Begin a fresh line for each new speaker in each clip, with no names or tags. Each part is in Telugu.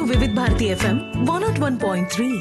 Vividh Bharati FM one nought one point three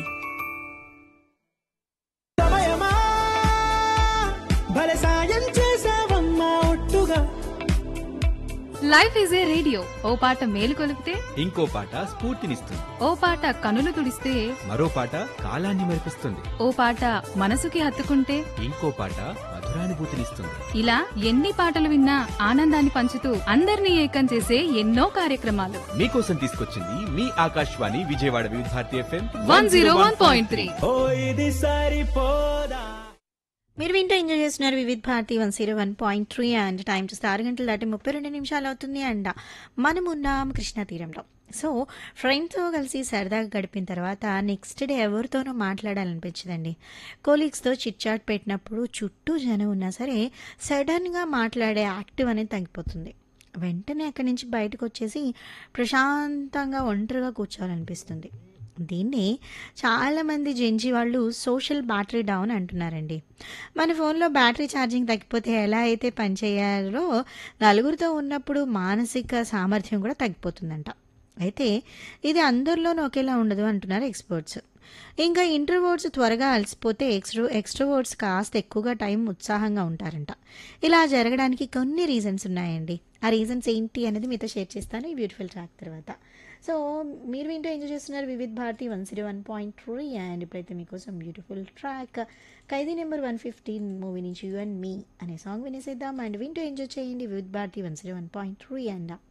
సమయమా భలే సాయం చేసావమ్మా ఒట్టుగా
లైఫ్ ఈజ్ ఏ రేడియో ఓ పాట మేలు కొలిపితే
ఇంకో పాట స్ఫూర్తినిస్తుంది
ఓ పాట కనులు తుడిస్తే
మరో పాట కాలాన్ని మరిపిస్తుంది
ఓ పాట మనసుకి హత్తుకుంటే
ఇంకో పాట మధురానుభూతినిస్తుంది
ఇలా ఎన్ని పాటలు విన్నా ఆనందాన్ని పంచుతూ అందరినీ ఏకం చేసే ఎన్నో కార్యక్రమాలు
మీకోసం తీసుకొచ్చింది మీ Akashvani Vijayawada Vividh Bharati FM
one zero one point three
ఓ ఇది సరిపోదా
మీరు వింటూ ఎంజాయ్ చేస్తున్నారు Vividh Bharati one zero one point three and time చూస్తే ఆరు గంటలు దాటి ముప్పై రెండు నిమిషాలు అవుతుంది అండ్ మనం ఉన్నాం కృష్ణా తీరంలో సో ఫ్రెండ్స్తో కలిసి సరదాగా గడిపిన తర్వాత నెక్స్ట్ డే ఎవరితోనో మాట్లాడాలనిపించదండి కోలీగ్స్తో చిట్ చాట్ పెట్టినప్పుడు చుట్టూ జనం ఉన్నా సరే సడన్గా మాట్లాడే యాక్టివ్ అనేది తగ్గిపోతుంది వెంటనే అక్కడి నుంచి బయటకు వచ్చేసి ప్రశాంతంగా ఒంటరిగా కూర్చోవాలనిపిస్తుంది దీన్ని చాలామంది జెంజి వాళ్ళు సోషల్ బ్యాటరీ డౌన్ అంటున్నారండి మన ఫోన్లో బ్యాటరీ ఛార్జింగ్ తగ్గిపోతే ఎలా అయితే పనిచేయాలో నలుగురితో ఉన్నప్పుడు మానసిక సామర్థ్యం కూడా తగ్గిపోతుందంట అయితే ఇది అందరిలోనూ ఒకేలా ఉండదు అంటున్నారు ఎక్స్పర్ట్స్ ఇంకా ఇంట్రోవర్డ్స్ త్వరగా అలసిపోతే ఎక్స్ట్రో ఎక్స్ట్రోవర్డ్స్ కాస్త ఎక్కువగా టైం ఉత్సాహంగా ఉంటారంట ఇలా జరగడానికి కొన్ని రీజన్స్ ఉన్నాయండి ఆ రీజన్స్ ఏంటి అనేది మీతో షేర్ చేస్తాను ఈ బ్యూటిఫుల్ ట్రాక్ తర్వాత సో మీరు వింటూ ఎంజాయ్ చేస్తున్నారు Vividh Bharati one zero one point three and ఇప్పుడైతే మీకోసం beautiful track Khaidi number one fifteen movie నుంచి యూ అండ్ మీ అనే సాంగ్ వినేసేద్దాం అండ్ వింటూ ఎంజాయ్ చేయండి Vividh Bharati one zero one point three and